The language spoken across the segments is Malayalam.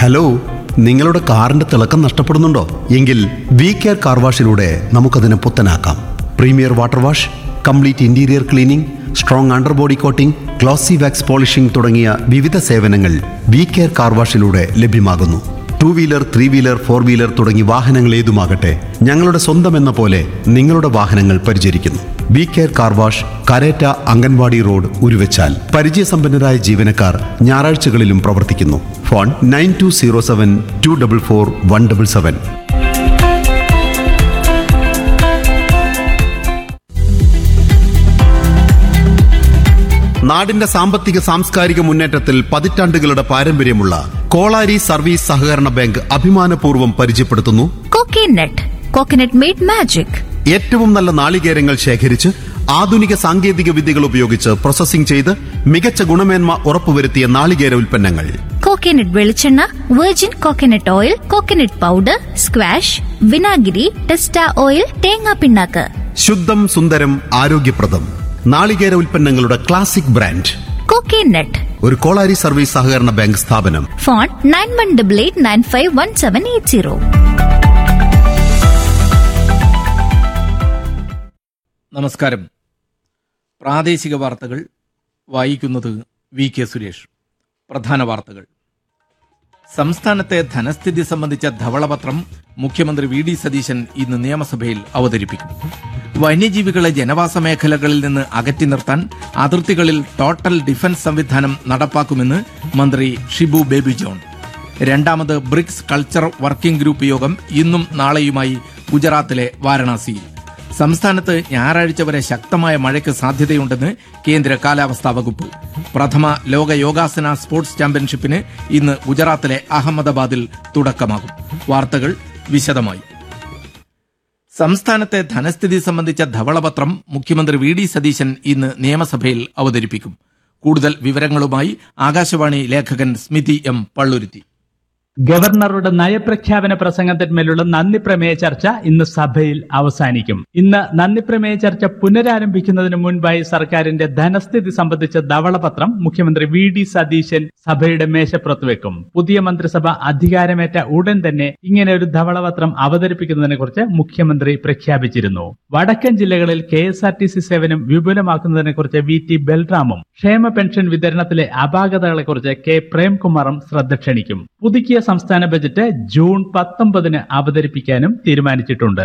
ഹലോ നിങ്ങളുടെ കാറിന്റെ തിളക്കം നഷ്ടപ്പെടുന്നുണ്ടോ എങ്കിൽ വി കെയർ കാർ വാഷിലൂടെ നമുക്കതിനെ പുത്തനാക്കാം premier water wash complete interior cleaning strong underbody coating glossy wax polishing തുടങ്ങിയ വിവിധ സേവനങ്ങൾ വി കെയർ കാർ വാഷിലൂടെ ലഭ്യമാകുന്നു two wheeler three wheeler four wheeler തുടങ്ങി വാഹനങ്ങൾ ഏതുമാകട്ടെ ഞങ്ങളുടെ സ്വന്തം എന്ന പോലെ നിങ്ങളുടെ വാഹനങ്ങൾ പരിചരിക്കുന്നു V care car wash Kareta anganwadi road Uruvachal പരിചയസമ്പന്നരായ ജീവനക്കാർ ഞായറാഴ്ചകളിലും പ്രവർത്തിക്കുന്നു phone nine two zero seven two double four one double seven നാടിന്റെ സാമ്പത്തിക സാംസ്കാരിക മുന്നേറ്റത്തിൽ പതിറ്റാണ്ടുകളുടെ പാരമ്പര്യമുള്ള കോളാരി സർവീസ് സഹകരണ ബാങ്ക് അഭിമാനപൂർവ്വം പരിചയപ്പെടുത്തുന്നു കോക്കനട്ട് കോക്കനട്ട് മെയ്ഡ് മാജിക് ഏറ്റവും നല്ല നാളികേരങ്ങൾ ശേഖരിച്ച് ആധുനിക സാങ്കേതിക വിദ്യകൾ ഉപയോഗിച്ച് പ്രോസസ്സിംഗ് ചെയ്ത് മികച്ച ഗുണമേന്മ ഉറപ്പുവരുത്തിയ നാളികേര ഉൽപ്പന്നങ്ങൾ കോക്കനട്ട് വെളിച്ചെണ്ണ virgin coconut oil coconut powder squash വിനാഗിരി ടെസ്റ്റ ഓയിൽ തേങ്ങാ പിണ്ണാക്ക് ശുദ്ധം സുന്ദരം ആരോഗ്യപ്രദം നാളികേര ഉൽപ്പന്നങ്ങളുടെ ക്ലാസിക് ബ്രാൻഡ് കോക്കനട്ട് ഒരു കോളാരി സർവീസ് സഹകരണ ബാങ്ക് സ്ഥാപനം phone nine one double eight nine five one seven eight zero നമസ്കാരം പ്രാദേശിക വാർത്തകൾ വായിക്കുന്നത് വി കെ സുരേഷ് പ്രധാന വാർത്തകൾ സംസ്ഥാനത്തെ ധനസ്ഥിതി സംബന്ധിച്ച ധവളപത്രം മുഖ്യമന്ത്രി വി ഡി സതീശൻ ഇന്ന് നിയമസഭയിൽ അവതരിപ്പിക്കും വന്യജീവികളെ ജനവാസ മേഖലകളിൽ നിന്ന് അകറ്റി നിർത്താൻ അതിർത്തികളിൽ ടോട്ടൽ ഡിഫൻസ് സംവിധാനം നടപ്പാക്കുമെന്ന് മന്ത്രി ഷിബു ബേബി ജോൺ രണ്ടാമത് ബ്രിക്സ് കൾച്ചർ വർക്കിംഗ് ഗ്രൂപ്പ് യോഗം ഇന്നും നാളെയുമായി ഗുജറാത്തിലെ വാരണാസിയിൽ സംസ്ഥാനത്ത് ഞായറാഴ്ച വരെ ശക്തമായ മഴയ്ക്ക് സാധ്യതയുണ്ടെന്ന് കേന്ദ്ര കാലാവസ്ഥാ വകുപ്പ് പ്രഥമ ലോക യോഗാസന സ്പോർട്സ് ചാമ്പ്യൻഷിപ്പിന് ഇന്ന് ഗുജറാത്തിലെ അഹമ്മദാബാദിൽ തുടക്കമാകും വാർത്തകൾ വിശദമായി സംസ്ഥാനത്തെ ധനസ്ഥിതി സംബന്ധിച്ച ധവളപത്രം മുഖ്യമന്ത്രി വി ഡി സതീശൻ ഇന്ന് നിയമസഭയിൽ അവതരിപ്പിക്കും കൂടുതൽ വിവരങ്ങളുമായി ആകാശവാണി ലേഖകൻ സ്മിതി എം പള്ളുരുത്തി ഗവർണറുടെ നയപ്രഖ്യാപന പ്രസംഗത്തിന്മേലുള്ള നന്ദി പ്രമേയ ചർച്ച ഇന്ന് സഭയിൽ അവസാനിക്കും ഇന്ന് നന്ദി പ്രമേയ ചർച്ച പുനരാരംഭിക്കുന്നതിന് മുൻപായി സർക്കാരിന്റെ ധനസ്ഥിതി സംബന്ധിച്ച ധവളപത്രം മുഖ്യമന്ത്രി വി ഡി സതീശൻ സഭയുടെ മേശപ്പുറത്ത് വെക്കും പുതിയ മന്ത്രിസഭ അധികാരമേറ്റ ഉടൻ തന്നെ ഇങ്ങനെ ഒരു ധവളപത്രം അവതരിപ്പിക്കുന്നതിനെ കുറിച്ച് മുഖ്യമന്ത്രി പ്രഖ്യാപിച്ചിരുന്നു വടക്കൻ ജില്ലകളിൽ K S R T C സേവനം വിപുലമാക്കുന്നതിനെ കുറിച്ച് വി ടി ബൽറാമും ക്ഷേമ പെൻഷൻ വിതരണത്തിലെ അപാകതകളെക്കുറിച്ച് കെ പ്രേംകുമാറും ശ്രദ്ധ ക്ഷണിക്കും പുതുക്കിയ സംസ്ഥാന ബജറ്റ് ജൂൺ പത്തൊമ്പതിന് അവതരിപ്പിക്കാനും തീരുമാനിച്ചിട്ടുണ്ട്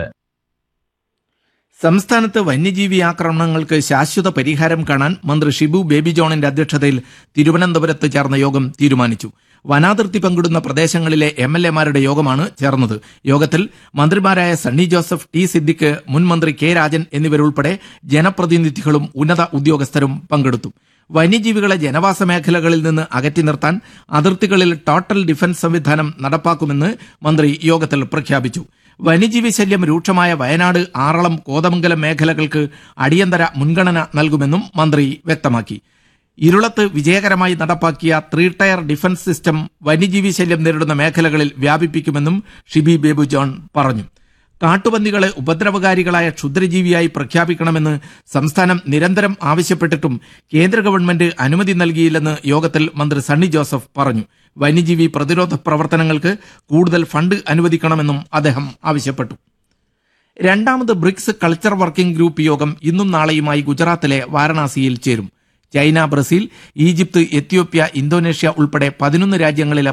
സംസ്ഥാനത്ത് വന്യജീവി ആക്രമണങ്ങൾക്ക് ശാശ്വത പരിഹാരം കാണാൻ മന്ത്രി ഷിബു ബേബി ജോണിന്റെ അധ്യക്ഷതയിൽ തിരുവനന്തപുരത്ത് ചേർന്ന യോഗം തീരുമാനിച്ചു വനാതിർത്തി പങ്കിടുന്ന പ്രദേശങ്ങളിലെ എം എൽ എമാരുടെ യോഗമാണ് ചേർന്നത് യോഗത്തിൽ മന്ത്രിമാരായ സണ്ണി ജോസഫ് ടി സിദ്ദിഖ് മുൻ മന്ത്രി കെ രാജൻ എന്നിവരുൾപ്പെടെ ജനപ്രതിനിധികളും ഉന്നത ഉദ്യോഗസ്ഥരും പങ്കെടുത്തു വന്യജീവികളെ ജനവാസ മേഖലകളിൽ നിന്ന് അകറ്റി നിർത്താൻ അതിർത്തികളിൽ ടോട്ടൽ ഡിഫൻസ് സംവിധാനം നടപ്പാക്കുമെന്ന് മന്ത്രി യോഗത്തിൽ പ്രഖ്യാപിച്ചു വന്യജീവി ശല്യം രൂക്ഷമായ വയനാട് ആറളം കോതമംഗലം മേഖലകൾക്ക് അടിയന്തര മുൻഗണന നൽകുമെന്നും മന്ത്രി വ്യക്തമാക്കി ഇരുളത്ത് വിജയകരമായി നടപ്പാക്കിയ ത്രീ ടയർ ഡിഫൻസ് സിസ്റ്റം വന്യജീവി ശല്യം നേരിടുന്ന മേഖലകളിൽ വ്യാപിപ്പിക്കുമെന്നും ഷിബി ബേബു ജോൺ പറഞ്ഞു കാട്ടുപന്നികളെ ഉപദ്രവകാരികളായ ക്ഷുദ്രജീവിയായി പ്രഖ്യാപിക്കണമെന്ന് സംസ്ഥാനം നിരന്തരം ആവശ്യപ്പെട്ടിട്ടും കേന്ദ്ര ഗവൺമെന്റ് അനുമതി നൽകിയില്ലെന്ന് യോഗത്തിൽ മന്ത്രി സണ്ണി ജോസഫ് പറഞ്ഞു വന്യജീവി പ്രതിരോധ പ്രവർത്തനങ്ങൾക്ക് കൂടുതൽ ഫണ്ട് അനുവദിക്കണമെന്നും അദ്ദേഹം ആവശ്യപ്പെട്ടു രണ്ടാമത് ബ്രിക്സ് കൾച്ചർ വർക്കിംഗ് ഗ്രൂപ്പ് യോഗം ഇന്നും നാളെയുമായി ഗുജറാത്തിലെ വാരണാസിയിൽ ചേരും China Brazil Egypt Ethiopia Indonesia ഉൾപ്പെടെ പതിനൊന്ന് രാജ്യങ്ങളിലെ